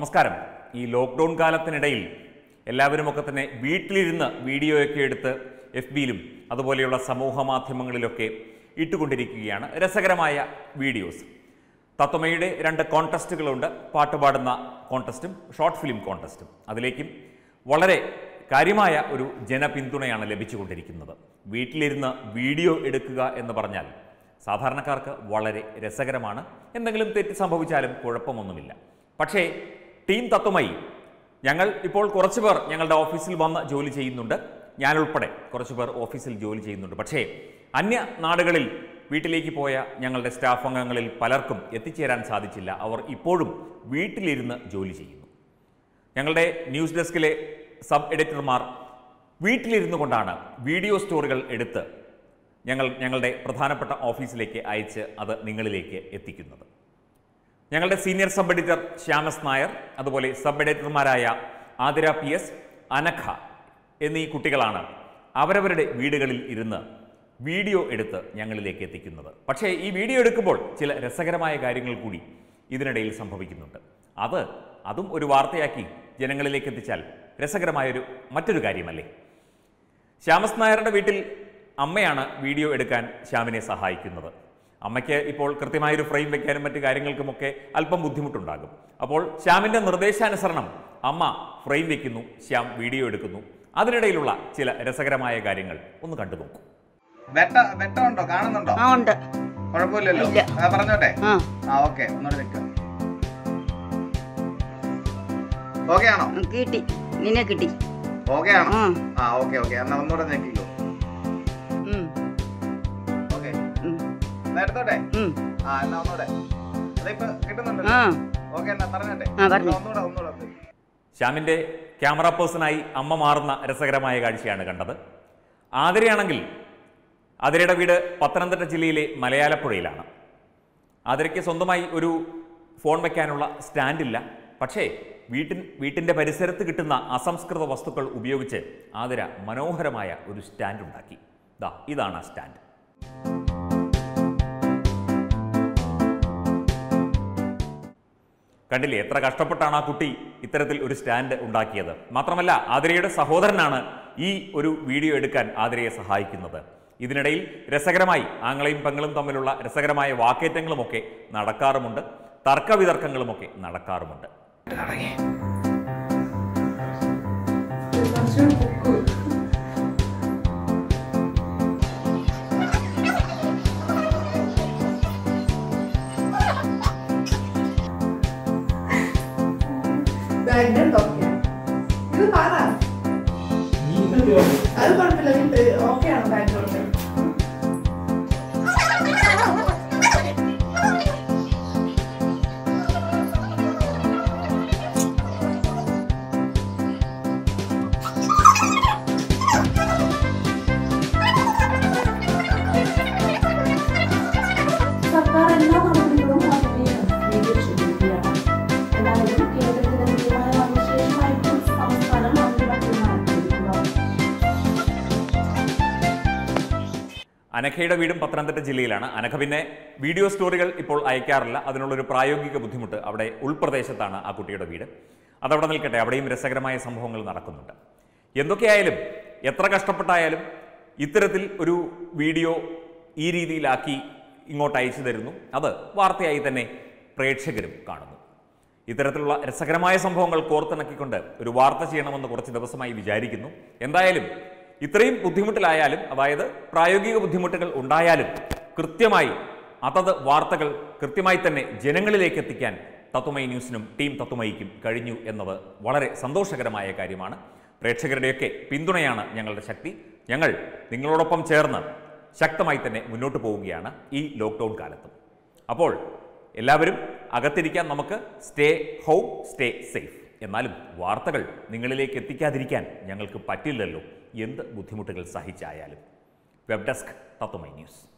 നമസ്കാരം ഈ ലോക്ക്ഡൗൺ കാലത്തിനിടയിൽ എല്ലാവരുമൊക്കെ തന്നെ വീട്ടിലിരുന്ന് വീഡിയോയൊക്കെ എടുത്ത് എഫ് ബിയിലും അതുപോലെയുള്ള സമൂഹ മാധ്യമങ്ങളിലൊക്കെ ഇട്ടുകൊണ്ടിരിക്കുകയാണ് രസകരമായ വീഡിയോസ് തത്വമയുടെ രണ്ട് കോൺടെസ്റ്റുകളുണ്ട് പാട്ട് പാടുന്ന കോൺടെസ്റ്റും ഷോർട്ട് ഫിലിം കോൺടെസ്റ്റും അതിലേക്കും വളരെ കാര്യമായ ഒരു ജനപിന്തുണയാണ് ലഭിച്ചുകൊണ്ടിരിക്കുന്നത് വീട്ടിലിരുന്ന് വീഡിയോ എടുക്കുക എന്ന് പറഞ്ഞാൽ സാധാരണക്കാർക്ക് വളരെ രസകരമാണ് എന്തെങ്കിലും തെറ്റ് സംഭവിച്ചാലും കുഴപ്പമൊന്നുമില്ല പക്ഷേ ടീം തത്വമായി ഞങ്ങൾ ഇപ്പോൾ കുറച്ച് പേർ ഞങ്ങളുടെ ഓഫീസിൽ വന്ന് ജോലി ചെയ്യുന്നുണ്ട് ഞാനുൾപ്പെടെ കുറച്ച് പേർ ഓഫീസിൽ ജോലി ചെയ്യുന്നുണ്ട് പക്ഷേ അന്യ നാടുകളിൽ വീട്ടിലേക്ക് പോയ ഞങ്ങളുടെ സ്റ്റാഫ് അംഗങ്ങളിൽ പലർക്കും എത്തിച്ചേരാൻ സാധിച്ചില്ല അവർ ഇപ്പോഴും വീട്ടിലിരുന്ന് ജോലി ചെയ്യുന്നു ഞങ്ങളുടെ ന്യൂസ് ഡെസ്കിലെ സബ് എഡിറ്റർമാർ വീട്ടിലിരുന്നു കൊണ്ടാണ് വീഡിയോ സ്റ്റോറികൾ എടുത്ത് ഞങ്ങൾ ഞങ്ങളുടെ പ്രധാനപ്പെട്ട ഓഫീസിലേക്ക് അയച്ച് അത് നിങ്ങളിലേക്ക് എത്തിക്കുന്നത് ഞങ്ങളുടെ senior sub editor Shyamas Nair അതുപോലെ സബ് എഡിറ്റർമാരായ ആതിര പി എസ് അനഖ എന്നീ കുട്ടികളാണ് അവരവരുടെ വീടുകളിൽ ഇരുന്ന് വീഡിയോ എടുത്ത് ഞങ്ങളിലേക്ക് എത്തിക്കുന്നത് പക്ഷേ ഈ വീഡിയോ എടുക്കുമ്പോൾ ചില രസകരമായ കാര്യങ്ങൾ കൂടി ഇതിനിടയിൽ സംഭവിക്കുന്നുണ്ട് അത് അതും ഒരു വാർത്തയാക്കി ജനങ്ങളിലേക്ക് എത്തിച്ചാൽ രസകരമായൊരു മറ്റൊരു കാര്യമല്ലേ ശ്യാമസ് നായരുടെ വീട്ടിൽ അമ്മയാണ് വീഡിയോ എടുക്കാൻ ശ്യാമിനെ സഹായിക്കുന്നത് അമ്മയ്ക്ക് ഇപ്പോൾ കൃത്യമായൊരു ഫ്രെയിം വെക്കാനും മറ്റു കാര്യങ്ങൾക്കുമൊക്കെ അല്പം ബുദ്ധിമുട്ടുണ്ടാകും അപ്പോൾ ശ്യാമിൻ്റെ നിർദ്ദേശാനുസരണം അമ്മ ഫ്രെയിം വെക്കുന്നു ശ്യാം വീഡിയോ എടുക്കുന്നു അതിനിടയിലുള്ള ചില രസകരമായ കാര്യങ്ങൾ ഒന്ന് കണ്ടു നോക്കൂ വെട്ട വെട്ടമുണ്ടോ കാണുന്നുണ്ടോ ആ ഉണ്ട് കുഴപ്പമില്ലല്ലോ ഇല്ല. ആ, പറഞ്ഞോട്ടെ ആ ആ ഓക്കെ ഒന്നുകൂടെ നിൽക്കാം ഓക്കെ ആണോ ഉം, കിട്ടി നിന്നെ കിട്ടി ഓക്കെ ആണോ ആ ആ ഓക്കെ ഓക്കെ എന്നാ ഒന്നുകൂടെ ഞെക്കിക്കോ ഉം, ഓക്കെ ഉം, എന്നാ എടുത്തോട്ടെ ഉം. ആ എന്നാ ഒന്നുകൂടെ അതിപ്പോ കിട്ടുന്നുണ്ടല്ലോ ആ ഓക്കെ എന്നാ പറഞ്ഞോട്ടെ ആ, പറഞ്ഞോ. എന്നാ ഒന്നുകൂടെ ഒന്നുകൂടെ ഒന്ന്. ശ്യാമിൻ്റെ ക്യാമറ പേഴ്സണായി അമ്മ മാറുന്ന രസകരമായ കാഴ്ചയാണ് കണ്ടത് ആതിരയാണെങ്കിൽ ആതിരയുടെ വീട് പത്തനംതിട്ട ജില്ലയിലെ മലയാലപ്പുഴയിലാണ് ആതിരയ്ക്ക് സ്വന്തമായി ഒരു ഫോൺ വയ്ക്കാനുള്ള സ്റ്റാൻഡില്ല പക്ഷേ വീട്ടിൻ വീട്ടിൻ്റെ പരിസരത്ത് കിട്ടുന്ന അസംസ്കൃത വസ്തുക്കൾ ഉപയോഗിച്ച് ആതിര മനോഹരമായ ഒരു സ്റ്റാൻഡ് ഉണ്ടാക്കി ദാ ഇതാണ് ആ സ്റ്റാൻഡ് കണ്ടില്ലേ എത്ര കഷ്ടപ്പെട്ടാണ് ആ കുട്ടി ഇത്തരത്തിൽ ഒരു സ്റ്റാൻഡ് ഉണ്ടാക്കിയത് മാത്രമല്ല ആതിരയുടെ സഹോദരനാണ് ഈ ഒരു വീഡിയോ എടുക്കാൻ ആതിരയെ സഹായിക്കുന്നത് ഇതിനിടയിൽ രസകരമായി ആങ്ങളെയും പെങ്ങളും തമ്മിലുള്ള രസകരമായ വാക്കേറ്റങ്ങളുമൊക്കെ നടക്കാറുമുണ്ട് തർക്കവിതർക്കങ്ങളുമൊക്കെ നടക്കാറുമുണ്ട് ബാക്ക്ഗ്രൗണ്ട് ഓക്കെ ഇത് പറ അത് കുഴപ്പമില്ല ഓക്കെ ആണ് ബാക്ക്ഗ്രൗണ്ട് സർക്കാർ എല്ലാ നടപടികളും നടത്തുകയാണ് വീഡിയോ ചെയ്തിരിക്കുകയാണ് എന്തായാലും കേരളത്തിലെ തീരുമാനം അതിനുശേഷമായിരിക്കും സംസ്ഥാനം നടപടി നടത്തിയിരിക്കുക അനഘയുടെ വീടും പത്തനംതിട്ട ജില്ലയിലാണ് അനഘ പിന്നെ വീഡിയോ സ്റ്റോറികൾ ഇപ്പോൾ അയക്കാറില്ല അതിനുള്ളൊരു പ്രായോഗിക ബുദ്ധിമുട്ട് അവിടെ ഉൾപ്രദേശത്താണ് ആ കുട്ടിയുടെ വീട് അതവിടെ നിൽക്കട്ടെ അവിടെയും രസകരമായ സംഭവങ്ങൾ നടക്കുന്നുണ്ട് എന്തൊക്കെയായാലും എത്ര കഷ്ടപ്പെട്ടായാലും ഇത്തരത്തിൽ ഒരു വീഡിയോ ഈ രീതിയിലാക്കി ഇങ്ങോട്ട് അയച്ചു തരുന്നു അത് വാർത്തയായി തന്നെ പ്രേക്ഷകരും കാണുന്നു ഇത്തരത്തിലുള്ള രസകരമായ സംഭവങ്ങൾ കോർത്തിണക്കിക്കൊണ്ട് ഒരു വാർത്ത ചെയ്യണമെന്ന് കുറച്ച് ദിവസമായി വിചാരിക്കുന്നു എന്തായാലും ഇത്രയും ബുദ്ധിമുട്ടിലായാലും അതായത് പ്രായോഗിക ബുദ്ധിമുട്ടുകൾ ഉണ്ടായാലും കൃത്യമായി അതത് വാർത്തകൾ കൃത്യമായി തന്നെ ജനങ്ങളിലേക്ക് എത്തിക്കാൻ തത്വമൈ ന്യൂസിനും ടീം തത്വമൈക്കും കഴിഞ്ഞു എന്നത് വളരെ സന്തോഷകരമായ കാര്യമാണ് പ്രേക്ഷകരുടെയൊക്കെ പിന്തുണയാണ് ഞങ്ങളുടെ ശക്തി ഞങ്ങൾ നിങ്ങളോടൊപ്പം ചേർന്ന് ശക്തമായി തന്നെ മുന്നോട്ട് പോവുകയാണ് ഈ ലോക്ക്ഡൗൺ കാലത്തും അപ്പോൾ എല്ലാവരും അകത്തിരിക്കാൻ നമുക്ക് സ്റ്റേ ഹോം സ്റ്റേ സേഫ് എന്നാലും വാർത്തകൾ നിങ്ങളിലേക്ക് എത്തിക്കാതിരിക്കാൻ ഞങ്ങൾക്ക് പറ്റില്ലല്ലോ എന്ത് ബുദ്ധിമുട്ടുകൾ സഹിച്ചായാലും വെബ് ഡെസ്ക് തത്വമൈ ന്യൂസ്